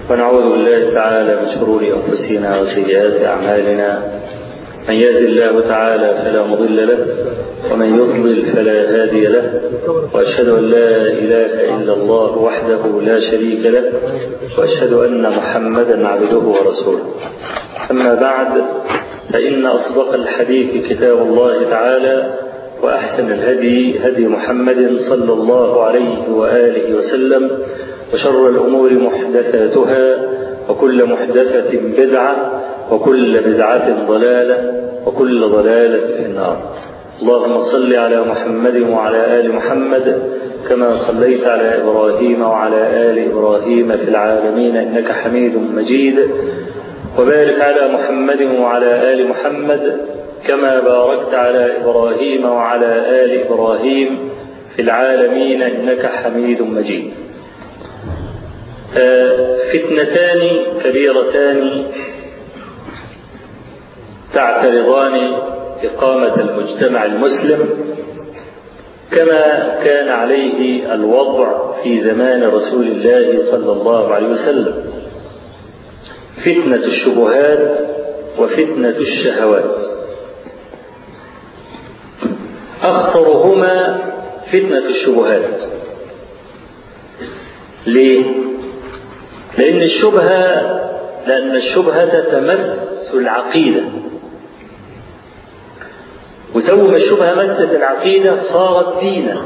ونعوذ بالله تعالى من شرور أنفسنا وسيئات أعمالنا من يهد الله تعالى فلا مضل له ومن يضلل فلا هادي له وأشهد أن لا إله إلا الله وحده لا شريك له وأشهد أن محمدا عبده ورسوله أما بعد فإن أصدق الحديث كتاب الله تعالى وأحسن الهدي هدي محمد صلى الله عليه وآله وسلم وشر الأمور محدثاتها وكل محدثة بدعة وكل بدعة ضلالة وكل ضلالة في النار اللهم صل على محمد وعلى آل محمد كما صليت على إبراهيم وعلى آل إبراهيم في العالمين إنك حميد مجيد وبارك على محمد وعلى آل محمد كما باركت على إبراهيم وعلى آل إبراهيم في العالمين إنك حميد مجيد فتنتان كبيرتان تعترضان إقامة المجتمع المسلم كما كان عليه الوضع في زمان رسول الله صلى الله عليه وسلم فتنة الشبهات وفتنة الشهوات أخطرهما فتنة الشبهات ليه؟ لأن الشبهة لأن الشبهة تمس العقيدة وتو ما الشبهة مست العقيدة صارت دينا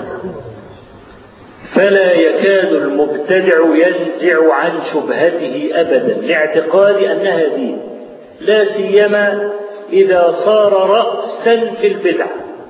فلا يكاد المبتدع ينزع عن شبهته أبدا لاعتقاد أنها دين لا سيما إذا صار رأسا في البدع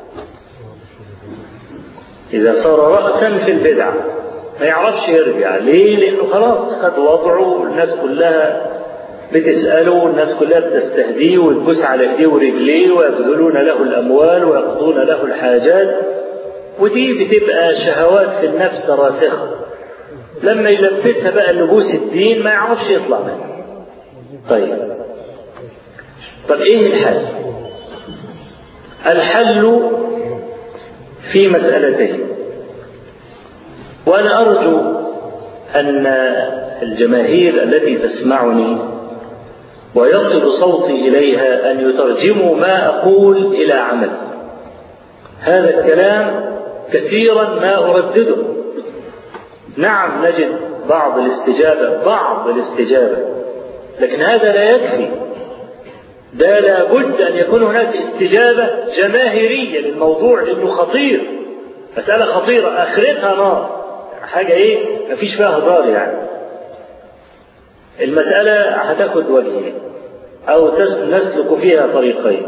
إذا صار رأسا في البدع ما يعرفش يرجع ليه لأنه خلاص خد وضعه الناس كلها بتسأله الناس كلها بتستهديه وتبوس على ايديه ورجليه ويبذلون له الأموال ويقضون له الحاجات ودي بتبقى شهوات في النفس راسخة لما يلبسها بقى لبوس الدين ما يعرفش يطلع منها طيب طب ايه الحل الحل في مسألتين وأنا أرجو أن الجماهير التي تسمعني ويصل صوتي إليها أن يترجموا ما أقول إلى عمل هذا الكلام كثيرا ما أردده نعم نجد بعض الاستجابة بعض الاستجابة لكن هذا لا يكفي ده لابد أن يكون هناك استجابة جماهيرية للموضوع لأنه خطير مسألة خطيرة آخرتها نار حاجة إيه مفيش فيها هزار يعني المسألة هتاخد وجهين أو نسلك فيها طريقين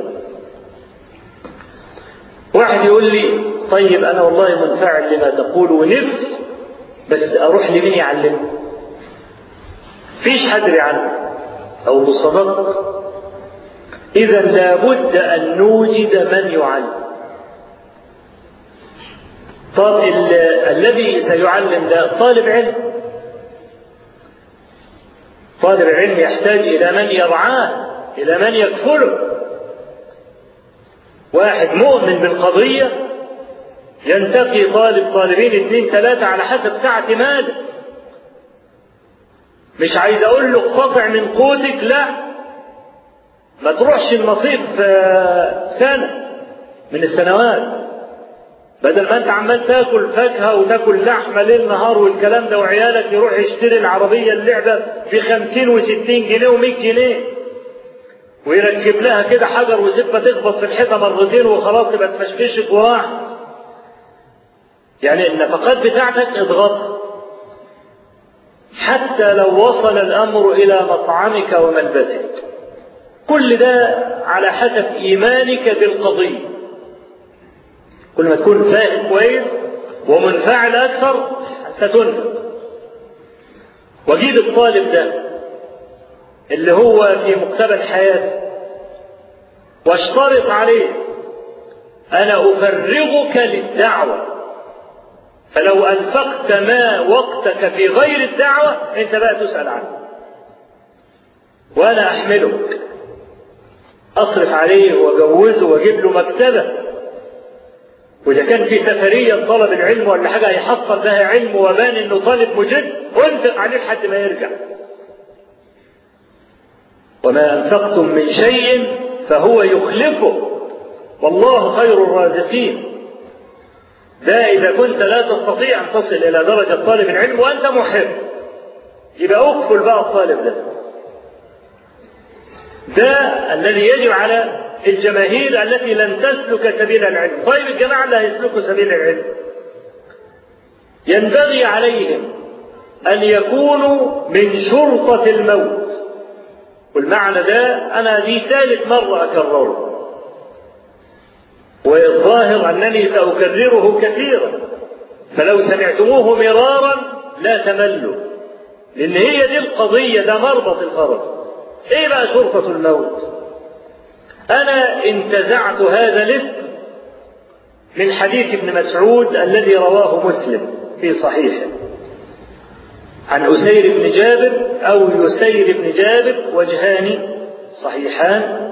واحد يقول لي طيب أنا والله منفعل لما تقول ونفس بس أروح لمين يعلمني فيش حد يعلم أو بصدق إذا لابد أن نوجد من يعلم طب الذي سيعلم ده طالب علم طالب العلم يحتاج إلى من يرعاه إلى من يكفله واحد مؤمن بالقضية ينتقي طالب طالبين اثنين ثلاثة على حسب سعة ماله مش عايز أقول له قطع من قوتك لا ما تروحش المصيف سنة من السنوات بدل ما انت عمال تاكل فاكهه وتاكل لحمه ليل نهار والكلام ده وعيالك يروح يشتري العربيه اللعبه ب 50 و 60 جنيه و100 جنيه ويركب لها كده حجر وسبه تخبط في الحيطه مرتين وخلاص تبقى تفشفشك وراح يعني النفقات بتاعتك اضغطها حتى لو وصل الامر الى مطعمك وملبسك كل ده على حسب ايمانك بالقضيه كل ما تكون فاهم كويس ومنفعل أكثر ستنفق وجيب الطالب ده اللي هو في مقتبل حياته واشترط عليه أنا أفرغك للدعوة فلو أنفقت ما وقتك في غير الدعوة أنت بقى تسأل عنه وأنا أحملك أصرف عليه وأجوزه وأجيب له مكتبة وإذا كان في سفرية طلب العلم ولا حاجة هيحصل بها علم وبان إنه طالب مجد أنفق عليه لحد ما يرجع وما أنفقتم من شيء فهو يخلفه والله خير الرازقين ده إذا كنت لا تستطيع أن تصل إلى درجة طالب العلم وأنت محب يبقى أكفل بقى الطالب ده ده الذي يجب على الجماهير التي لن تسلك سبيل العلم طيب الجماعة اللي هيسلكوا سبيل العلم ينبغي عليهم أن يكونوا من شرطة الموت والمعنى ده أنا دي ثالث مرة أكرره والظاهر أنني سأكرره كثيرا فلو سمعتموه مرارا لا تملوا لأن هي دي القضية ده مربط الفرس إيه بقى شرطة الموت أنا انتزعت هذا الاسم من حديث ابن مسعود الذي رواه مسلم في صحيحه عن أسير بن جابر أو يسير بن جابر وجهان صحيحان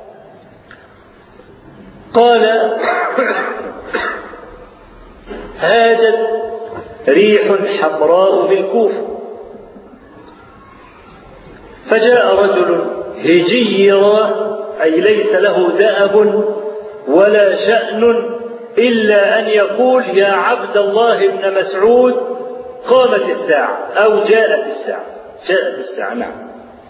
قال هاجت ريح حمراء بالكوفة فجاء رجل هجيرا أي ليس له دأب ولا شأن إلا أن يقول يا عبد الله بن مسعود قامت الساعة أو جاءت الساعة جاءت الساعة نعم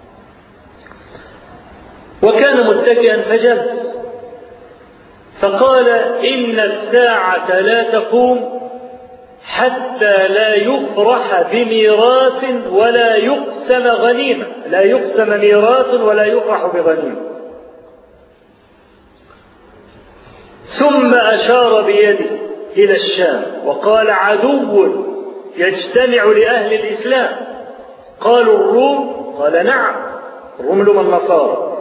وكان متكئا فجلس فقال إن الساعة لا تقوم حتى لا يفرح بميراث ولا يقسم غنيمة لا يقسم ميراث ولا يفرح بغنيمة ثم أشار بيده إلى الشام وقال عدو يجتمع لأهل الإسلام قالوا الروم قال نعم الروم لهم النصارى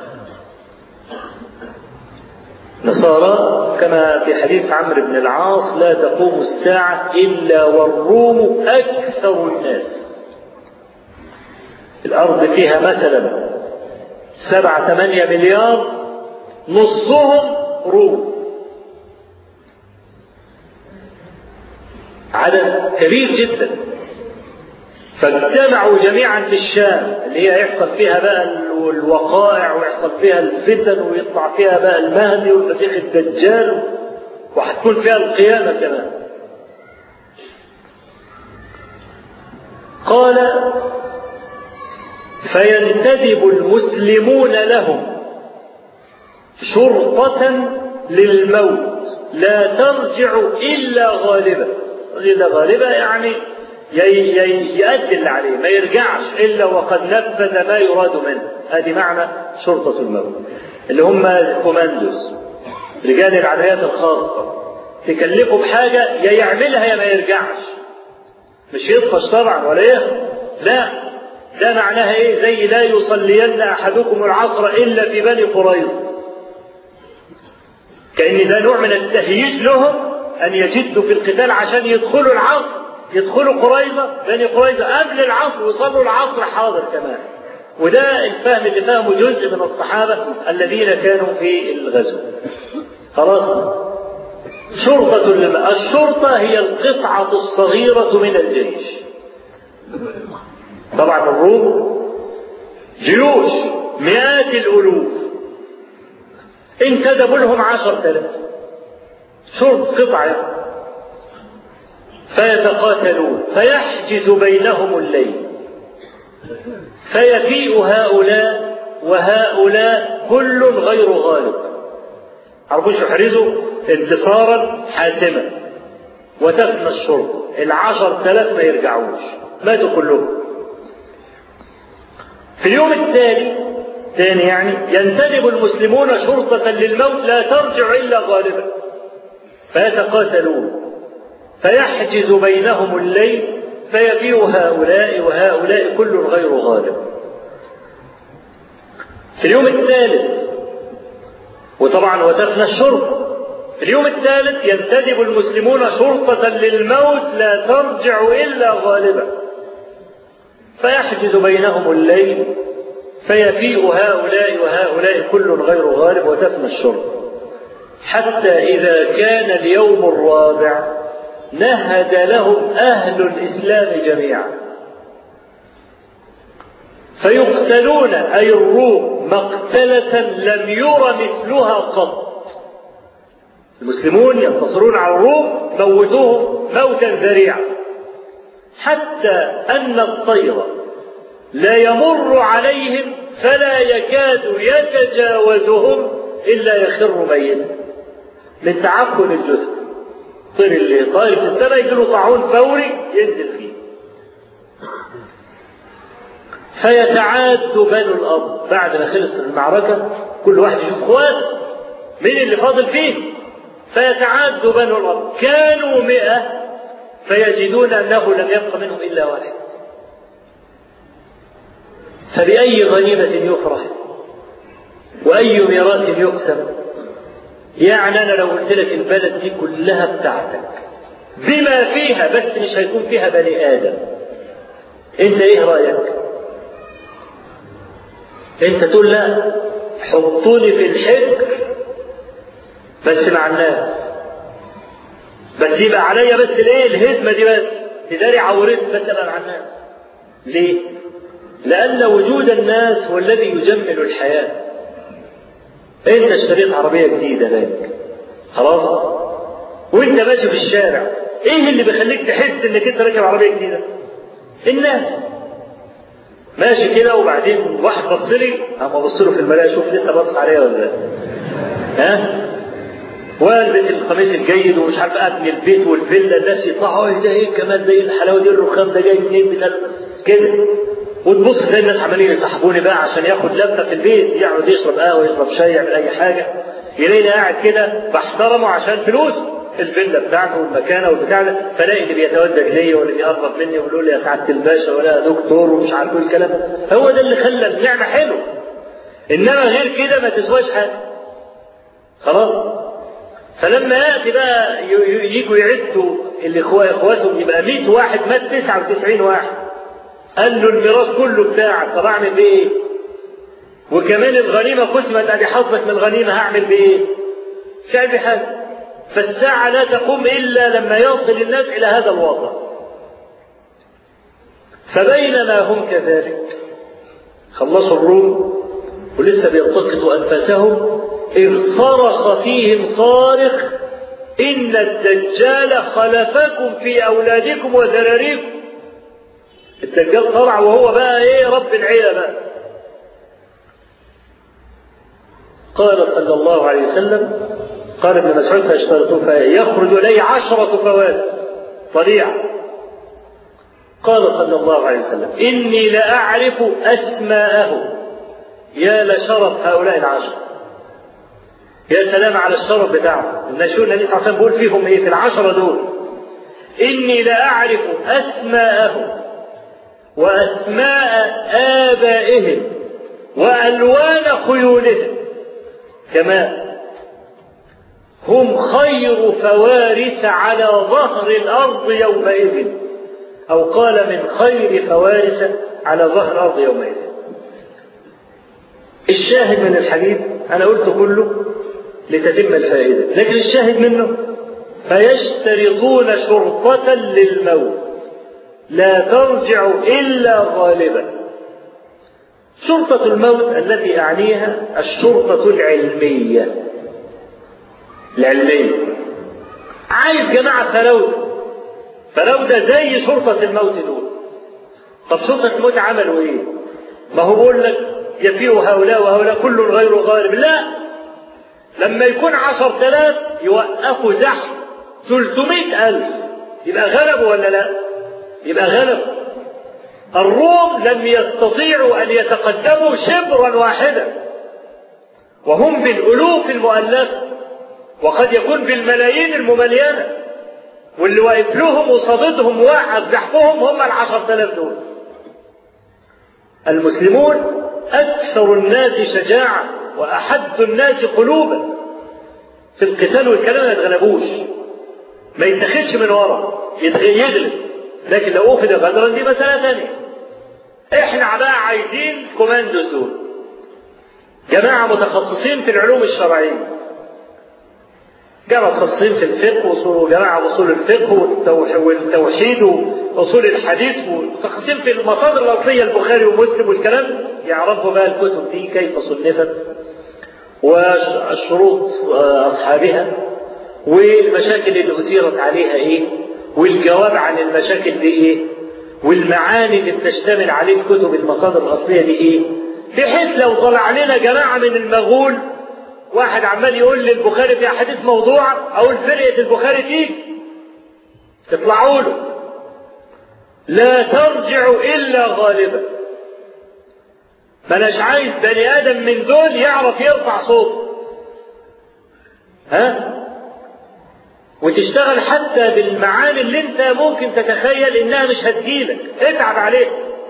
نصارى كما في حديث عمرو بن العاص لا تقوم الساعة إلا والروم أكثر الناس الأرض فيها مثلا سبعة ثمانية مليار نصهم روم عدد كبير جدا فاجتمعوا جميعا في الشام اللي هي يحصل فيها بقى الوقائع ويحصل فيها الفتن ويطلع فيها بقى المهدي والمسيح الدجال وهتكون فيها القيامة كمان قال فينتدب المسلمون لهم شرطة للموت لا ترجع إلا غالبا إلا غالبا يعني يؤدي اللي عليه ما يرجعش إلا وقد نفذ ما يراد منه هذه معنى شرطة الموت اللي هم كوماندوس رجال العمليات الخاصة تكلفه بحاجة يا يعملها يا ما يرجعش مش يطفش طبعا ولا يهرب لا ده معناها ايه زي لا يصلين احدكم العصر الا في بني قريظه كان ده نوع من التهييج لهم ان يجدوا في القتال عشان يدخلوا العصر يدخلوا قريظه بني قريظه قبل العصر ويصلوا العصر حاضر كمان وده الفهم اللي فهمه جزء من الصحابه الذين كانوا في الغزو خلاص شرطة لما الشرطة هي القطعة الصغيرة من الجيش طبعا الروم جيوش مئات الألوف انتدبوا لهم عشر تلاف شرط قطعة فيتقاتلون فيحجز بينهم الليل فيفيء هؤلاء وهؤلاء كل غير غالب عرفوش يحرزوا انتصارا حاسما وتفنى الشرطة العشر تلاف ما يرجعوش ماتوا كلهم في اليوم التالي ثاني يعني ينتدب المسلمون شرطة للموت لا ترجع إلا غالبا فيتقاتلون فيحجز بينهم الليل فيبيع هؤلاء وهؤلاء كل غير غالب في اليوم الثالث وطبعا وتفنى الشرطة في اليوم الثالث ينتدب المسلمون شرطة للموت لا ترجع إلا غالبا فيحجز بينهم الليل فيفيء هؤلاء وهؤلاء كل غير غالب وتفنى الشرطة حتى إذا كان اليوم الرابع نهد لهم أهل الإسلام جميعا فيقتلون أي الروم مقتلة لم ير مثلها قط المسلمون ينتصرون على الروم موتوهم موتا ذريعا حتى أن الطير لا يمر عليهم فلا يكاد يتجاوزهم إلا يخر ميتا من تعفن الجسم طير اللي طاير في السماء يجي له طاعون فوري ينزل فيه فيتعاد بنو الأرض بعد ما خلصت المعركة كل واحد يشوف اخوات مين اللي فاضل فيه فيتعاد بنو الأرض كانوا مئة فيجدون أنه لم يبق منهم إلا واحد فبأي غنيمة يفرح وأي ميراث يقسم يعني أنا لو قلت لك البلد دي كلها بتاعتك بما فيها بس مش هيكون فيها بني آدم أنت إيه رأيك؟ أنت تقول لا حطوني في الحجر بس مع الناس بس يبقى عليا بس الايه الهدمه دي بس تداري عورتي بس ابقى مع الناس ليه؟ لأن وجود الناس هو الذي يجمل الحياة انت اشتريت عربية جديدة لك خلاص وانت ماشي في الشارع ايه اللي بيخليك تحس انك انت راكب عربية جديدة الناس ماشي كده وبعدين واحد بص لي اما ابص له في المرايه اشوف لسه بص عليا ولا لا ها والبس القميص الجيد ومش عارف ابني البيت والفيلا الناس يطلعوا ايه ده ايه الجمال ده ايه الحلاوه دي الرخام ده جاي منين بتاع كده وتبص تلاقي الناس عمالين يصاحبوني بقى عشان ياخد لفه في البيت يقعد يشرب قهوه يشرب شاي يعمل اي حاجه يلاقيني قاعد كده بحترمه عشان فلوس الفيلا بتاعته والمكانه والبتاع ده فلاقي اللي بيتودد ليا واللي بيقرب مني ويقول لي يا سعاده الباشا ولا يا دكتور ومش عارف ايه الكلام هو ده اللي خلى النعمه حلوه انما غير كده ما تسواش حاجه خلاص فلما ياتي بقى يجوا يعدوا اللي اخواتهم يبقى 100 واحد مات 99 واحد قال له الميراث كله بتاعك طب اعمل بيه ايه؟ وكمان الغنيمه قسمت ادي حظك من الغنيمه هعمل بيه ايه؟ مش هعمل حاجه فالساعه لا تقوم الا لما يصل الناس الى هذا الوضع فبينما هم كذلك خلصوا الروم ولسه بيلتقطوا انفاسهم إذ صرخ فيهم صارخ إن الدجال خلفكم في أولادكم وذراريكم الدجال طلع وهو بقى إيه رب العيلة بقى قال صلى الله عليه وسلم قال ابن مسعود فاشترطوا فيخرج إليه عشرة فوارس طليعة قال صلى الله عليه وسلم إني لأعرف أسماءه يا لشرف هؤلاء العشرة يا سلام على الشرف بتاعهم النشور النبي صلى الله عليه وسلم بيقول فيهم ايه في العشرة دول إني لأعرف أسماءهم وأسماء آبائهم وألوان خيولهم كما هم خير فوارس على ظهر الأرض يومئذ أو قال من خير فوارس على ظهر الأرض يومئذ الشاهد من الحديث أنا قلت كله لتتم الفائدة لكن الشاهد منه فيشترطون شرطة للموت لا ترجع إلا غالبا شرطة الموت التي أعنيها الشرطة العلمية العلمية عايز جماعة فلودة فلودة زي شرطة الموت دول طب شرطة الموت عملوا ايه؟ ما هو بيقول لك يفيء هؤلاء وهؤلاء كل غير غالب لا لما يكون عشر تلاف يوقفوا زحف ثلثمائة ألف يبقى غلبوا ولا لا يبقى غلبوا الروم لم يستطيعوا أن يتقدموا شبرا واحدا وهم بالألوف المؤلفة وقد يكون بالملايين المملينة واللي واقف لهم وصادتهم وقف زحفهم هم العشر تلاف دول المسلمون أكثر الناس شجاعة وأحد الناس قلوبا في القتال والكلام ما يتغلبوش ما يتخذش من ورا يغلب لكن لو أخذ غدرا دي مسألة ثانية احنا بقى عايزين كوماندوز دول جماعة متخصصين في العلوم الشرعية جماعة متخصصين في الفقه وجماعة أصول الفقه والتوحيد اصول الحديث ومتخصصين في المصادر الاصليه البخاري ومسلم والكلام يعرفوا بقى الكتب دي كيف صنفت وشروط اصحابها والمشاكل اللي اثيرت عليها ايه والجواب عن المشاكل دي ايه والمعاني اللي بتشتمل عليه الكتب المصادر الاصليه دي ايه بحيث لو طلع لنا جماعه من المغول واحد عمال يقول لي البخاري في احاديث موضوعه اقول فرقه البخاري تيجي تطلعوا له لا ترجع الا غالبا ماناش عايز بني ادم من دول يعرف يرفع صوته ها وتشتغل حتى بالمعاني اللي انت ممكن تتخيل انها مش هتجيلك اتعب عليها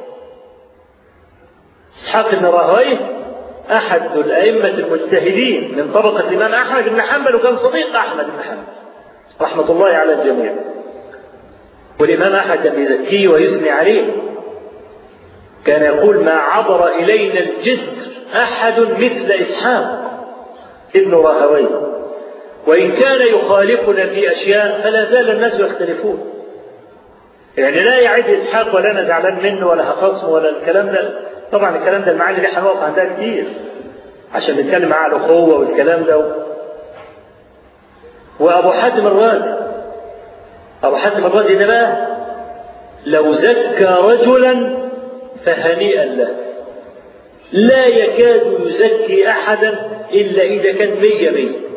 اسحاق بن راهويه احد الائمه المجتهدين من طبقه الامام احمد بن حنبل وكان صديق احمد بن حنبل رحمه الله على الجميع والامام احمد كان بيزكيه ويثني عليه كان يقول ما عبر الينا الجسر احد مثل اسحاق ابن راهويه وإن كان يخالفنا في أشياء فلا زال الناس يختلفون يعني لا يعد إسحاق ولا أنا زعلان منه ولا هخصمه ولا الكلام ده طبعا الكلام ده المعاني اللي هنقف عندها كتير عشان نتكلم على الأخوة والكلام ده وأبو حاتم الرازي أبو حاتم الرازي ده بقى لو زكى رجلا فهنيئا له لا يكاد يزكي أحدا إلا إذا كان مية مية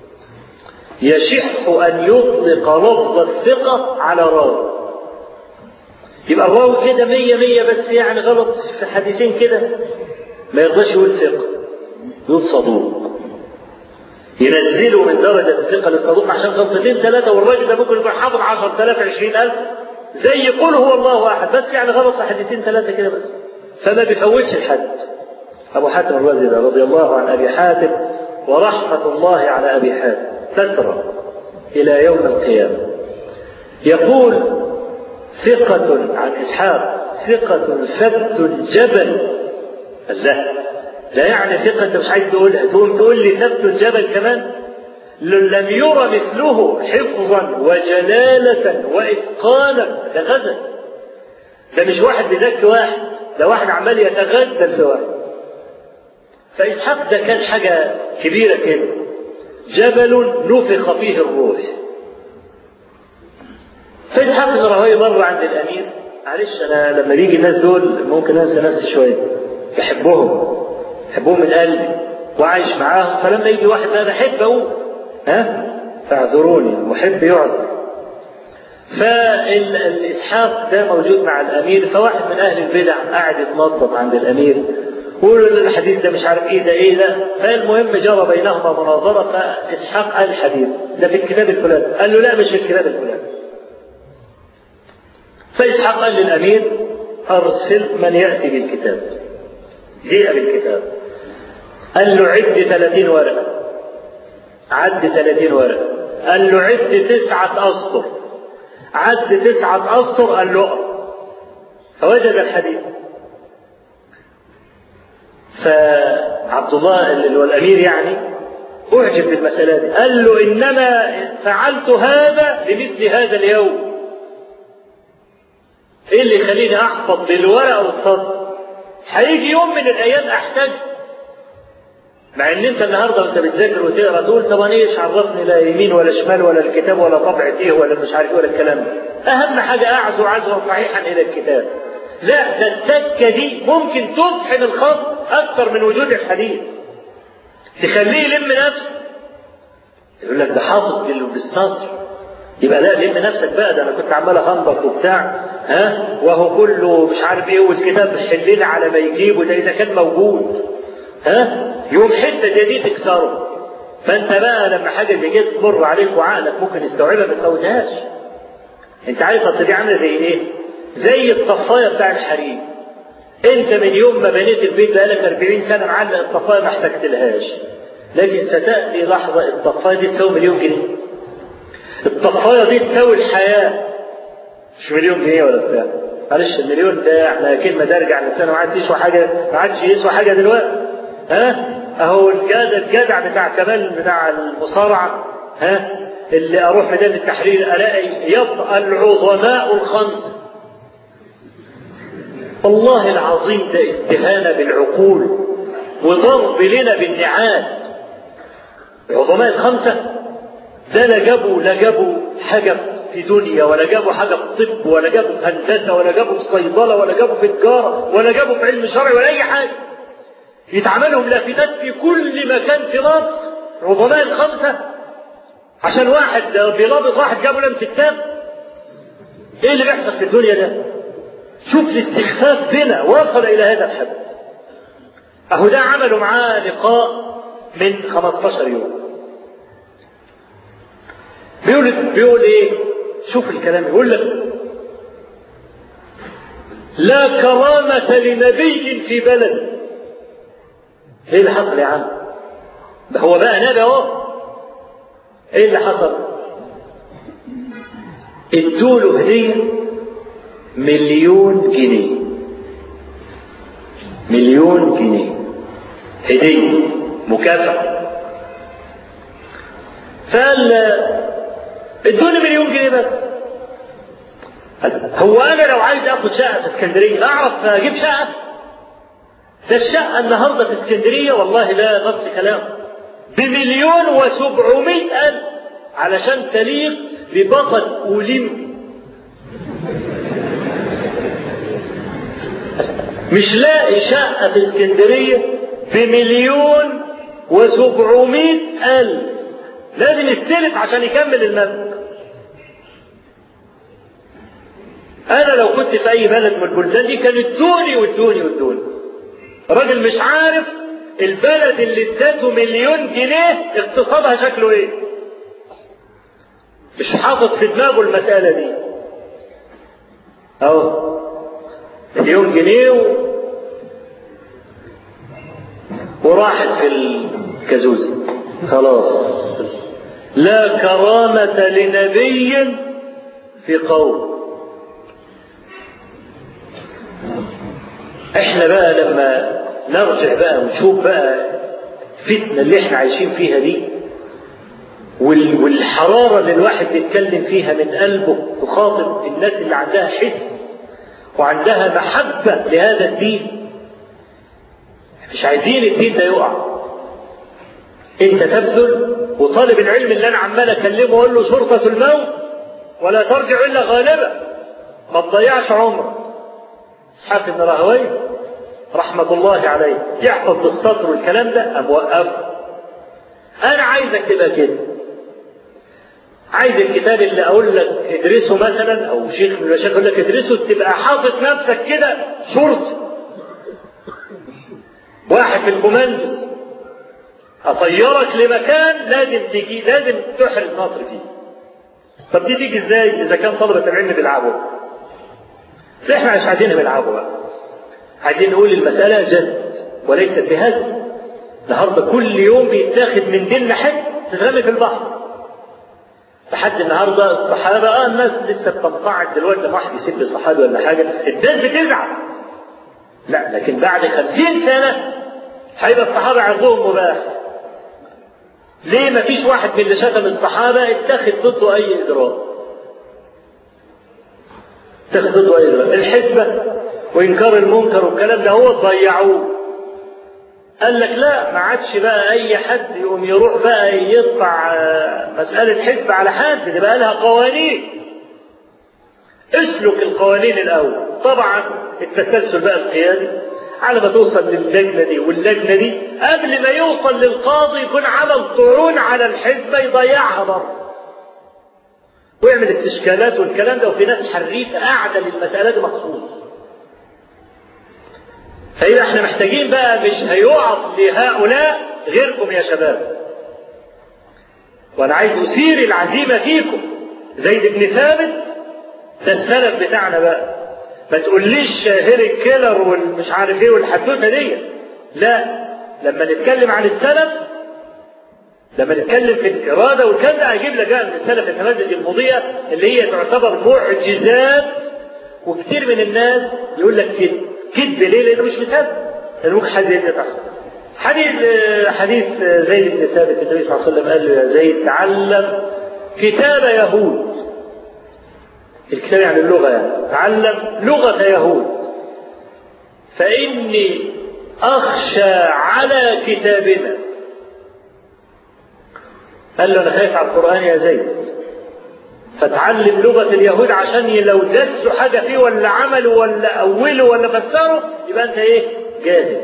يشح أن يطلق لفظ الثقة على راوي يبقى الراوي كده مية مية بس يعني غلط في حديثين كده ما يرضاش يقول ثقة يقول صدوق ينزله من درجة الثقة للصدوق عشان غلطتين ثلاثة والراجل ده ممكن يكون حافظ 10000 20000 زي يقول هو الله واحد بس يعني غلط في حديثين ثلاثة كده بس فما بيفوتش الحد أبو حاتم الرازي رضي الله عن أبي حاتم ورحمة الله على أبي حاتم تترى إلى يوم القيامة يقول ثقة عن إسحاق ثقة ثبت جبل الله لا يعني ثقة أنت مش عايز تقولها تقوم تقول لي ثبت الجبل كمان لم يرى مثله حفظا وجلالة وإتقانا ده غزل ده مش واحد بيزكي واحد ده واحد عمال يتغزل في واحد فإسحاق ده كان حاجة كبيرة كده جبل نفخ فيه الروح فإسحاق بن راهويه مر عند الأمير معلش أنا لما بيجي الناس دول ممكن أنسى نفسي شوية بحبهم بحبهم من قلبي وعايش معاهم فلما يجي واحد أنا بحب أقول ها فاعذروني محب يعذر فالإسحاق ده موجود مع الأمير فواحد من أهل البدع قاعد يتنطط عند الأمير قولوا الحديث ده مش عارف ايه ده ايه ده فالمهم جرى بينهما مناظره فاسحاق قال الحديث ده في الكتاب الفلاني قال له لا مش في الكتاب الفلاني فاسحاق قال للامير ارسل من ياتي بالكتاب جيء بالكتاب قال له عد 30 ورقه عد 30 ورقه قال له عد تسعه اسطر عد تسعه اسطر قال له فوجد الحديث فعبد الله اللي هو الامير يعني اعجب بالمساله دي قال له انما فعلت هذا لمثل هذا اليوم ايه اللي يخليني احفظ بالورقه والسطر هيجي يوم من الايام احتاج مع ان انت النهارده وانت بتذاكر وتقرا تقول طب انا ايش عرفني لا يمين ولا شمال ولا الكتاب ولا طبعه ايه ولا مش عارف ولا الكلام ده اهم حاجه اعزو عزوا صحيحا الى الكتاب لا ده التكه دي ممكن تفحم الخط اكثر من وجود الحديث تخليه يلم نفسه يقول لك ده حافظ بالسطر يبقى لا لم نفسك بقى ده انا كنت عمال اخنبط وبتاع ها وهو كله مش عارف ايه والكتاب حلل على ما يجيبه ده اذا كان موجود ها يوم حته زي دي تكسره فانت بقى لما حاجه زي كده تمر عليك وعقلك ممكن يستوعبها ما تفوتهاش انت عارف اصل دي عامله زي ايه؟ زي الطفايه بتاع الحريم انت من يوم ما بنيت البيت بقالك 40 سنه معلق الطفايه ما احتجتلهاش لكن ستاتي لحظه الطفايه دي تساوي مليون جنيه الطفايه دي تساوي الحياه مش مليون جنيه ولا بتاع معلش المليون ده احنا كلمه ده ارجع للسنه ما عادش يسوى حاجه ما عادش يسوى حاجه دلوقتي ها اهو الجدع الجدع بتاع كمال بتاع المصارعه ها اللي اروح ميدان التحرير الاقي يبقى العظماء الخمسه والله العظيم ده استهانة بالعقول وضرب لنا بالنعال العظماء الخمسة ده لا جابوا لا جابوا حاجة في دنيا ولا جابوا حاجة في طب ولا جابوا في هندسة ولا جابوا في صيدلة ولا جابوا في تجارة ولا جابوا في علم شرعي ولا أي حاجة يتعملهم لافتات في كل مكان في مصر العظماء الخمسة عشان واحد بيرابط واحد جابوا لمس كتاب ايه اللي بيحصل في الدنيا ده شوف الاستخفاف بنا وصل الى هذا الحد اهو ده عملوا معاه لقاء من 15 يوم بيقول بيقول ايه شوف الكلام يقول لك لا كرامة لنبي في بلد ايه اللي حصل يا عم ده هو بقى نبي اهو ايه اللي حصل ادوا له هديه مليون جنيه مليون جنيه هديه مكافأة فقال ادوني مليون جنيه بس هو انا لو عايز اخد شقه في اسكندريه اعرف اجيب شقه ده الشقه النهارده في اسكندريه والله لا نص كلام بمليون وسبعمائة ألف علشان تليق ببطل أولمبي مش لاقي شقة في اسكندرية بمليون وسبعمائة ألف لازم يستلف عشان يكمل المبلغ أنا لو كنت في أي بلد من البلدان دي كانوا ادوني وادوني وادوني راجل مش عارف البلد اللي ادته مليون جنيه اقتصادها شكله ايه مش حاطط في دماغه المسألة دي اهو مليون جنيه و... وراحت في الكازوزة خلاص لا كرامة لنبي في قوم احنا بقى لما نرجع بقى ونشوف بقى الفتنة اللي احنا عايشين فيها دي والحرارة اللي الواحد بيتكلم فيها من قلبه تخاطب الناس اللي عندها حس وعندها محبة لهذا الدين مش عايزين الدين ده يقع انت تبذل وطالب العلم اللي انا عمال اكلمه واقول له شرطة الموت ولا ترجع الا غالبا ما تضيعش عمرك اسحاق بن راهويه رحمة الله عليه يحفظ بالسطر والكلام ده أم وقفه أنا عايزك تبقى كده عايز الكتاب اللي أقول لك ادرسه مثلا أو شيخ من المشايخ يقول لك ادرسه تبقى حاطط نفسك كده شرطي واحد من الكوماندوز أطيرك لمكان لازم تجي لازم تحرز مصر فيه طب دي تيجي ازاي إذا كان طلبة العلم بيلعبوا احنا مش عايزين بيلعبوا بقى عايزين نقول المسألة جد وليست بهزل النهارده كل يوم بيتاخد من ديننا حد تترمي في البحر لحد النهارده الصحابه اه الناس لسه بتنقعد دلوقتي لما واحد يسب صحابي ولا حاجه الناس بتزعل لا لكن بعد خمسين سنه هيبقى الصحابه عرضهم مباح ليه ما فيش واحد من اللي شتم الصحابه اتخذ ضده اي اجراء اتخذ ضده اي اجراء الحسبه وانكار المنكر والكلام ده هو ضيعوه قال لك لا ما عادش بقى اي حد يقوم يروح بقى يطبع مساله حزب على حد دي بقى لها قوانين اسلك القوانين الاول طبعا التسلسل بقى القيادي على ما توصل للجنه دي واللجنه دي قبل ما يوصل للقاضي يكون عمل طعون على الحزبه يضيعها بره ويعمل استشكالات والكلام ده وفي ناس حريفه قاعده للمساله دي مخصوص فإذا احنا محتاجين بقى مش هيقف لهؤلاء غيركم يا شباب وأنا عايز أثير العزيمة فيكم زيد بن ثابت ده السلف بتاعنا بقى ما تقوليش هيري كيلر والمش عارف ايه والحدوته دي لا لما نتكلم عن السلف لما نتكلم في الإرادة والكلام ده هجيب لك بقى من السلف النماذج المضيئة اللي هي تعتبر معجزات وكثير من الناس يقول لك كده كذب ليه؟ لانه مش مصدق لانه ممكن حد يدي تحصل. حديث حديث زيد بن ثابت النبي صلى الله عليه وسلم قال له يا زيد تعلم كتاب يهود. الكتاب يعني اللغة يعني تعلم لغة يهود. فإني أخشى على كتابنا قال له أنا خايف على القرآن يا زيد فتعلم لغة اليهود عشان لو دسوا حاجة فيه ولا عملوا ولا أولوا ولا فسروا يبقى أنت إيه؟ جاهز.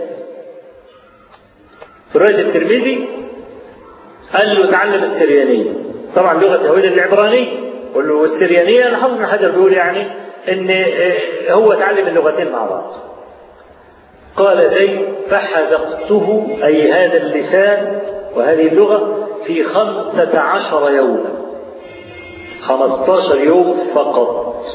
في رواية الترمذي قال له تعلم السريانية. طبعا لغة اليهود العبرانية والسريانية أنا حافظ حجر بيقول يعني إن هو تعلم اللغتين مع بعض. قال زيد فحذقته أي هذا اللسان وهذه اللغة في خمسة عشر يوما 15 يوم فقط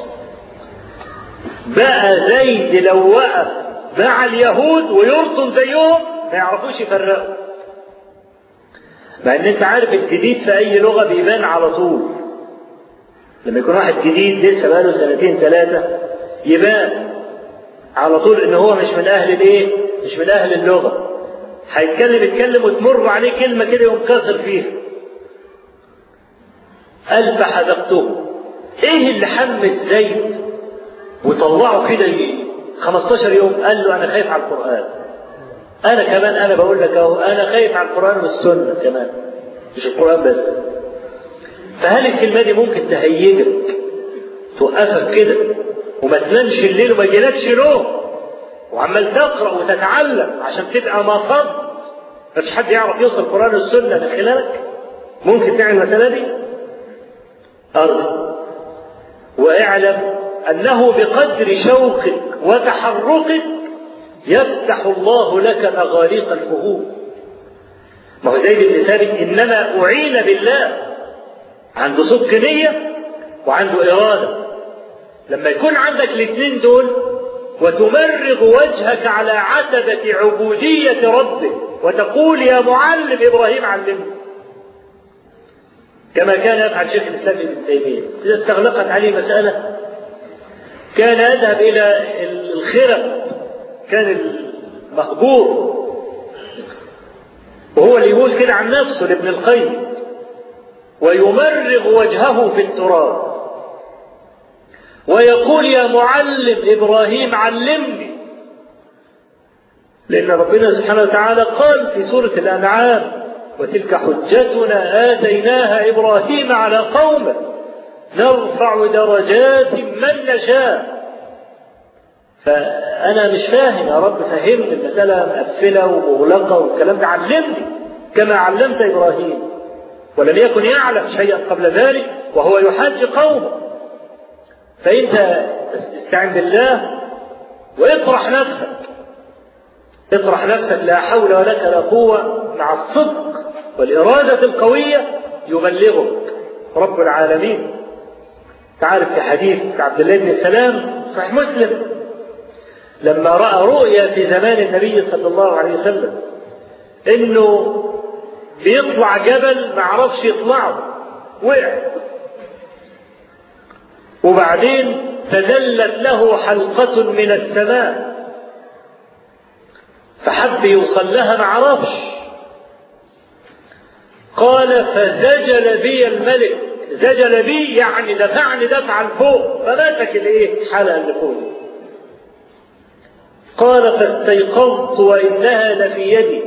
بقى زيد لو وقف مع اليهود ويرطم زيهم ما يعرفوش يفرقوا مع ان انت عارف الجديد في اي لغه بيبان على طول لما يكون واحد جديد لسه بقاله سنتين ثلاثه يبان على طول ان هو مش من اهل الايه مش من اهل اللغه هيتكلم يتكلم وتمر عليه كلمه كده يقوم كسر فيها قال فحذقته ايه اللي حمس زيد وطلعه كده 15 يوم قال له انا خايف على القران انا كمان انا بقول لك اهو انا خايف على القران والسنه كمان مش القران بس فهل الكلمه دي ممكن تهيجك توقفك كده وما تنامش الليل وما يجيلكش نوم وعمال تقرا وتتعلم عشان تبقى مصد مفيش حد يعرف يوصل القران والسنه من خلالك ممكن تعمل المساله دي أرض واعلم أنه بقدر شوقك وتحركك يفتح الله لك مغاليق الفهوم ما هو زيد بن ثابت إنما أعين بالله عنده صدق نية وعنده إرادة لما يكون عندك الاثنين دول وتمرغ وجهك على عتبة عبودية ربك وتقول يا معلم إبراهيم علمني كما كان يفعل شيخ الاسلام ابن تيميه اذا استغلقت عليه مساله كان يذهب الى الخرق كان المهجور وهو اللي يقول كده عن نفسه لابن القيم ويمرغ وجهه في التراب ويقول يا معلم ابراهيم علمني لان ربنا سبحانه وتعالى قال في سوره الانعام وتلك حجتنا آتيناها إبراهيم على قومه نرفع درجات من نشاء فأنا مش فاهم يا رب فهمني المسألة مقفلة ومغلقة والكلام ده علمني كما علمت إبراهيم ولم يكن يعلم شيئا قبل ذلك وهو يحاج قومه فأنت استعن بالله واطرح نفسك اطرح نفسك لا حول ولك لا قوة مع الصدق والإرادة القوية يبلغك رب العالمين تعرف في حديث عبد الله بن السلام صحيح مسلم لما رأى رؤيا في زمان النبي صلى الله عليه وسلم انه بيطلع جبل ما عرفش يطلعه وقع وبعدين تدلت له حلقة من السماء فحب يوصل لها ما عرفش قال فزجل بي الملك زجل بي يعني دفعني دفعا فوق فمسك الايه الحلقه اللي فوق قال فاستيقظت وانها لفي يدي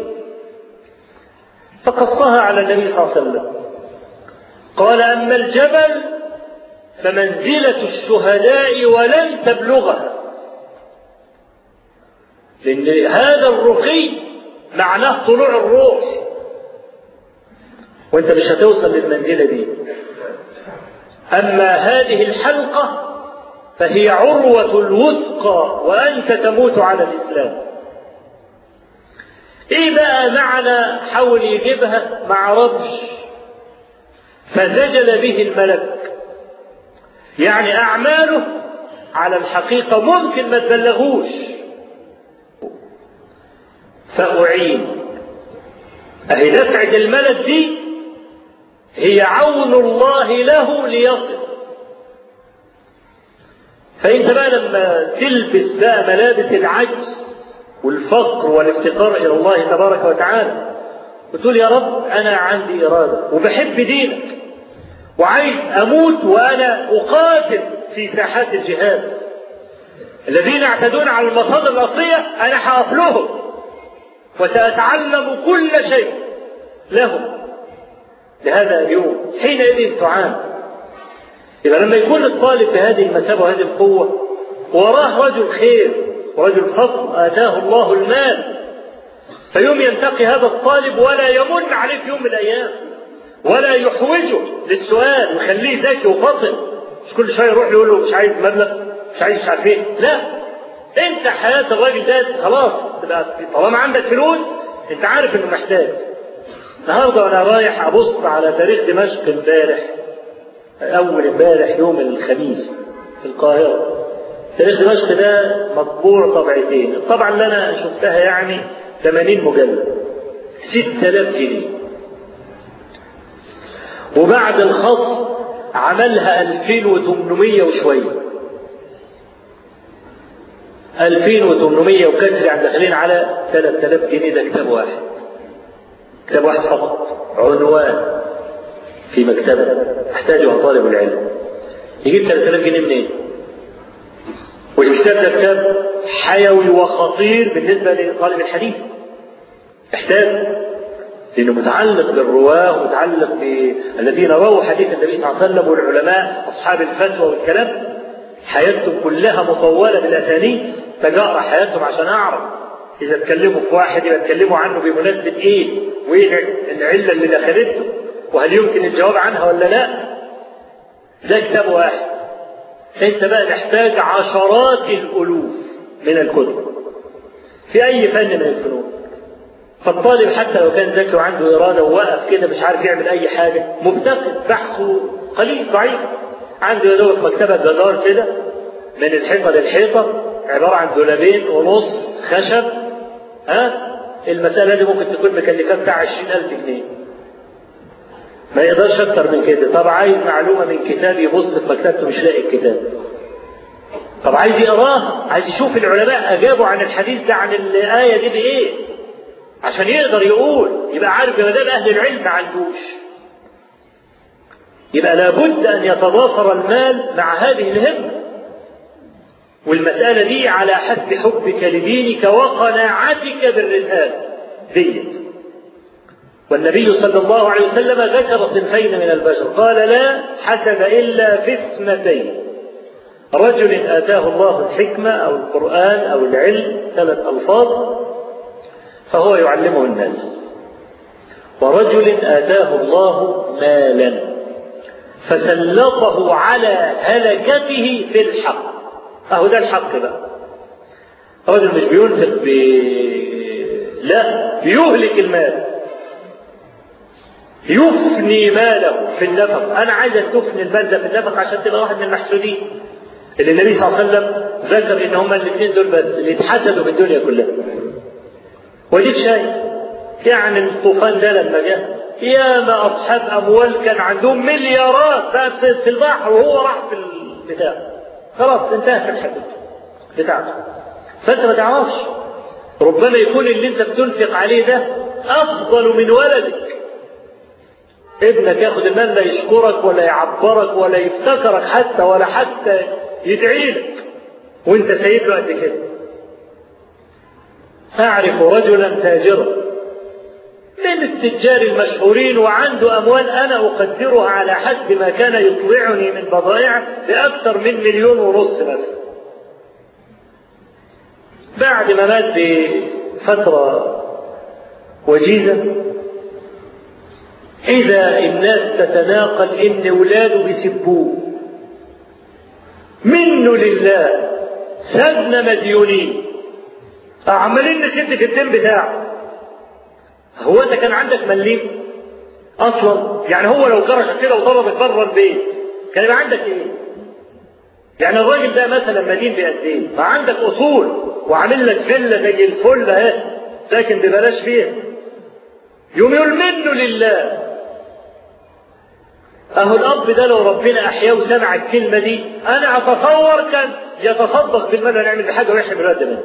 فقصها على النبي صلى الله عليه وسلم قال اما الجبل فمنزله الشهداء ولن تبلغها لان هذا الرقي معناه طلوع الروح وانت مش هتوصل للمنزلة دي أما هذه الحلقة فهي عروة الوثقى وأنت تموت على الإسلام إيه بقى معنى حاول يجيبها ما عرفش فزجل به الملك يعني أعماله على الحقيقة ممكن ما تبلغوش فأعين أهي دفعة الملك دي هي عون الله له ليصل فانت بقى لما تلبس بقى ملابس العجز والفقر والافتقار الى الله تبارك وتعالى وتقول يا رب انا عندي اراده وبحب دينك وعايز اموت وانا اقاتل في ساحات الجهاد الذين يعتدون على المصادر الأصلية أنا هقف لهم وسأتعلم كل شيء لهم لهذا اليوم حينئذ تعان إذا لما يكون الطالب بهذه المثابة وهذه القوة وراه رجل خير ورجل فضل آتاه الله المال فيوم ينتقي هذا الطالب ولا يمن عليه في يوم من الأيام ولا يحوجه للسؤال ويخليه ذكي وفطن مش كل شويه يروح يقول له مش عايز مبلغ مش عايز مش عارف ايه لا انت حياه الراجل ده خلاص تبقى طالما عندك فلوس انت عارف انه محتاج النهارده وانا رايح ابص على تاريخ دمشق امبارح اول امبارح يوم الخميس في القاهره تاريخ دمشق ده مطبوع طبعتين الطبعه اللي انا شفتها يعني 80 مجلد 6000 جنيه وبعد الخصم عملها 2800 وشويه 2800 وكسر يعني داخلين على 3000 جنيه ده كتاب واحد كتاب واحد فقط عنوان في مكتبة يحتاجها طالب العلم يجيب 3000 جنيه منين؟ والكتاب ده كتاب حيوي وخطير بالنسبة لطالب الحديث يحتاج لأنه متعلق بالرواة ومتعلق بالذين رووا حديث النبي صلى الله عليه وسلم والعلماء أصحاب الفتوى والكلام حياتهم كلها مطولة بالأسانيد فجأة حياتهم عشان أعرف إذا اتكلموا في واحد يبقى اتكلموا عنه بمناسبة إيه؟ وإيه العلة اللي دخلته؟ وهل يمكن الجواب عنها ولا لا؟ ده كتاب واحد. أنت بقى محتاج عشرات الألوف من الكتب. في أي فن من الفنون. فالطالب حتى لو كان ذكي وعنده إرادة ووقف كده مش عارف يعمل أي حاجة مفتقد بحثه قليل ضعيف عنده يا دوبك مكتبة جدار كده من الحيطة للحيطة عبارة عن دولابين ونص خشب ها المسألة دي ممكن تكون مكلفة بتاع 20000 جنيه ما يقدرش أكتر من كده طب عايز معلومة من كتاب يبص في مكتبته مش لاقي الكتاب طب عايز يقراها عايز يشوف العلماء أجابوا عن الحديث ده عن الآية دي بإيه عشان يقدر يقول يبقى عارف ما دام أهل العلم ما عندوش يبقى لابد أن يتضافر المال مع هذه الهمة والمسألة دي على حسب حبك لدينك وقناعتك بالرسالة ديت والنبي صلى الله عليه وسلم ذكر صنفين من البشر قال لا حسد إلا في اثنتين رجل آتاه الله الحكمة أو القرآن أو العلم ثلاث ألفاظ فهو يعلمه الناس ورجل آتاه الله مالا فسلطه على هلكته في الحق اهو ده الحق بقى رجل مش بينفق ب... لا بيهلك المال يفني ماله في النفق انا عايزك تفني المال ده في النفق عشان تبقى واحد من المحسودين اللي النبي صلى الله عليه وسلم ذكر ان هما الاثنين دول بس اللي اتحسدوا في الدنيا كلها وديك شايف يعني الطوفان ده لما جه ياما اصحاب اموال كان عندهم مليارات بقت في البحر وهو راح في البتاع خلاص انتهت الحدث بتاعته فانت ما تعرفش ربما يكون اللي انت بتنفق عليه ده افضل من ولدك ابنك ياخد المال لا يشكرك ولا يعبرك ولا يفتكرك حتى ولا حتى يدعي لك وانت سايب له قد كده اعرف رجلا تاجرا من التجار المشهورين وعنده أموال أنا أقدرها على حسب ما كان يطلعني من بضائع بأكثر من مليون ونص مثلا بعد ما مات بفترة وجيزة إذا الناس تتناقل إن ولاده بيسبوه منه لله سابنا مديونين عمالين نسد في الدين بتاعه هو انت كان عندك مليم اصلا يعني هو لو كرشك كده وضربك بره البيت كان يبقى عندك ايه يعني الراجل ده مثلا مدين بقد ايه فعندك اصول وعامل لك فيلا زي الفل اهي ساكن ببلاش فيها يوم يقول منه لله اهو الاب ده لو ربنا احياه وسمع الكلمه دي انا اتصور كان يتصدق بالمال ويعمل بحاجه ويحرم الواد منه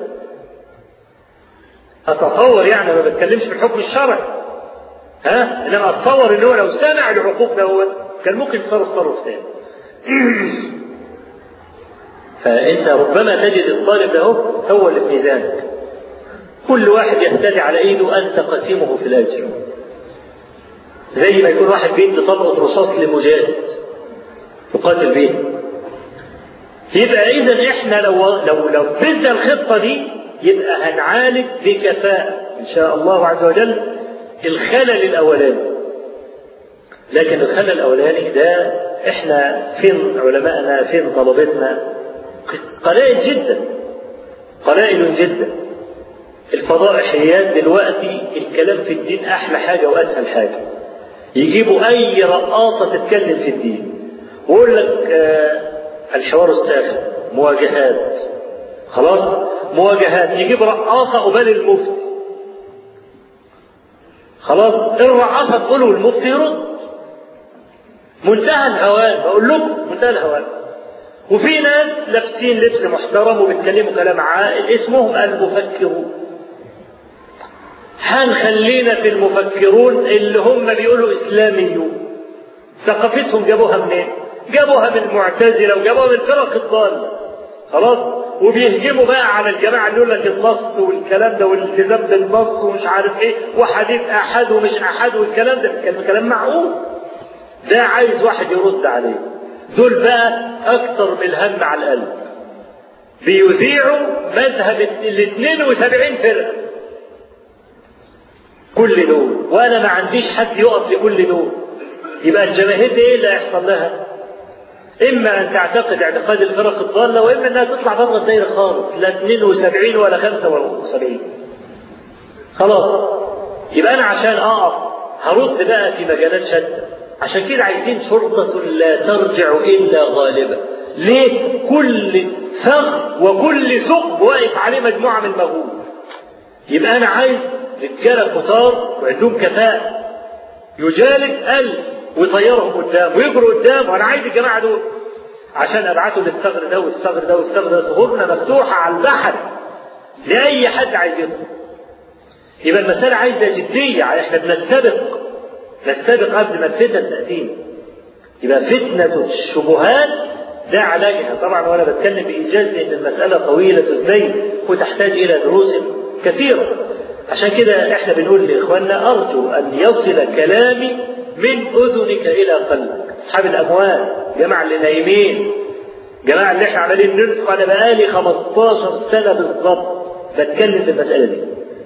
اتصور يعني ما بتكلمش في الحكم الشرعي ها انما اتصور ان هو لو سمع العقوق ده هو كان ممكن يتصرف تصرف تاني فأنت ربما تجد الطالب ده هو اللي في ميزانك كل واحد يهتدي على ايده انت قسيمه في الاجر زي ما يكون واحد بيدي طلقه رصاص لمجاهد يقاتل به يبقى اذا احنا لو لو لو فزنا الخطه دي يبقى هنعالج بكفاءه ان شاء الله عز وجل الخلل الاولاني لكن الخلل الاولاني ده احنا فين علمائنا فين طلبتنا قلائل جدا قلائل جدا الفضائحيات دلوقتي الكلام في الدين احلى حاجه واسهل حاجه يجيبوا اي رقاصه تتكلم في الدين ويقول لك آه الحوار الساخن مواجهات خلاص مواجهات يجيب رقاصه قبال المفتي خلاص الرقاصه تقول والمفتي يرد منتهى الهوان بقول لكم منتهى الهوان وفي ناس لابسين لبس محترم وبيتكلموا كلام عاقل اسمهم المفكرون هنخلينا في المفكرون اللي هم بيقولوا اسلاميون ثقافتهم جابوها منين؟ جابوها من المعتزله وجابوها من فرق الضاله خلاص وبيهجموا بقى على الجماعه اللي يقول لك النص والكلام ده والالتزام بالنص ومش عارف ايه وحديث احد ومش احد والكلام ده كلام كلام معقول ده عايز واحد يرد عليه دول بقى اكتر من الهم على القلب بيذيعوا مذهب ال 72 فرقه كل دول وانا ما عنديش حد يقف لكل دول يبقى الجماهير دي ايه اللي هيحصل لها؟ اما ان تعتقد اعتقاد الفرق الضاله واما انها تطلع بره الدايره خالص لا 72 ولا 75 خلاص يبقى انا عشان اقف هرد بقى في مجالات شتى عشان كده عايزين شرطة لا ترجع إلا غالبة ليه كل ثغر وكل ثقب واقف عليه مجموعة من المغول يبقى أنا عايز رجالة كتار وعندهم كفاءة يجالد ألف ويطيرهم قدام ويجروا قدام وأنا عايز الجماعة دول عشان أبعته للثغر ده والثغر ده والثغر ده ثغورنا مفتوحة على البحر لأي حد عايز يدخل يبقى المسألة عايزة جدية احنا بنستبق نستبق قبل ما الفتن تأتينا يبقى فتنة الشبهات ده علاجها طبعا وانا بتكلم بايجاز لان المساله طويله الزين وتحتاج الى دروس كثيره عشان كده احنا بنقول لاخواننا ارجو ان يصل كلامي من اذنك الى قلبك اصحاب الاموال جماعه اللي نايمين جماعه اللي احنا عمالين نرفع انا بقالي 15 سنه بالظبط بتكلم في المساله دي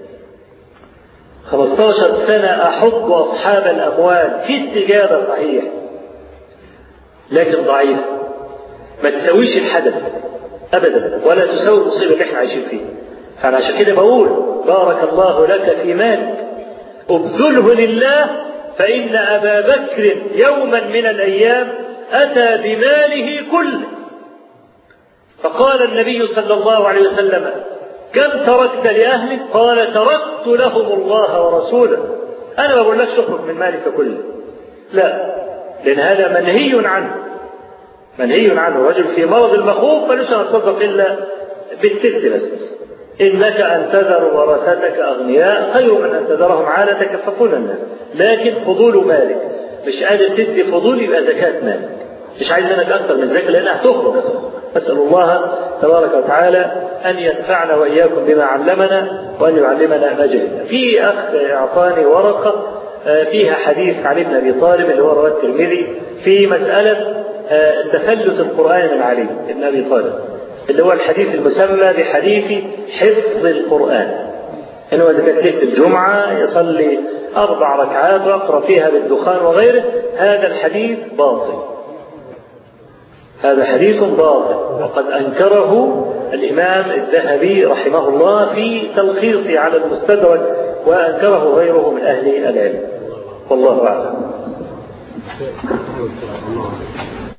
15 سنة أحض أصحاب الأموال في استجابة صحيح لكن ضعيفة ما تسويش الحدث أبدا ولا تسوي المصيبة اللي احنا عايشين فيها فأنا عشان كده بقول بارك الله لك في مالك ابذله لله فإن أبا بكر يوما من الأيام أتى بماله كله فقال النبي صلى الله عليه وسلم كم تركت لأهلك؟ قال تركت لهم الله ورسوله. أنا ما بقولكش اخرج من مالك كله. لا، لأن هذا منهي عنه. منهي عنه، الرجل في مرض المخوف ملوش أن يتصدق إلا بالتلت بس. إنك أن تذر ورثتك أغنياء خير من أن تذرهم عالة يكففون الناس. لكن فضول مالك مش قادر تدي فضول يبقى زكاة مالك. مش عايز منك أكثر من الزكاة لأنها هتخرج. أسأل الله تبارك وتعالى أن ينفعنا وإياكم بما علمنا وأن يعلمنا ما جهلنا. في أخ أعطاني ورقة فيها حديث علي بن أبي طالب اللي هو رواه الترمذي في مسألة تفلت القرآن من علي بن أبي طالب اللي هو الحديث المسمى بحديث حفظ القرآن. إنه إذا كانت ليلة الجمعة يصلي أربع ركعات ويقرأ فيها بالدخان وغيره هذا الحديث باطل. هذا حديث باطل وقد انكره الامام الذهبي رحمه الله في تلخيصه على المستدرك وانكره غيره من اهل العلم والله اعلم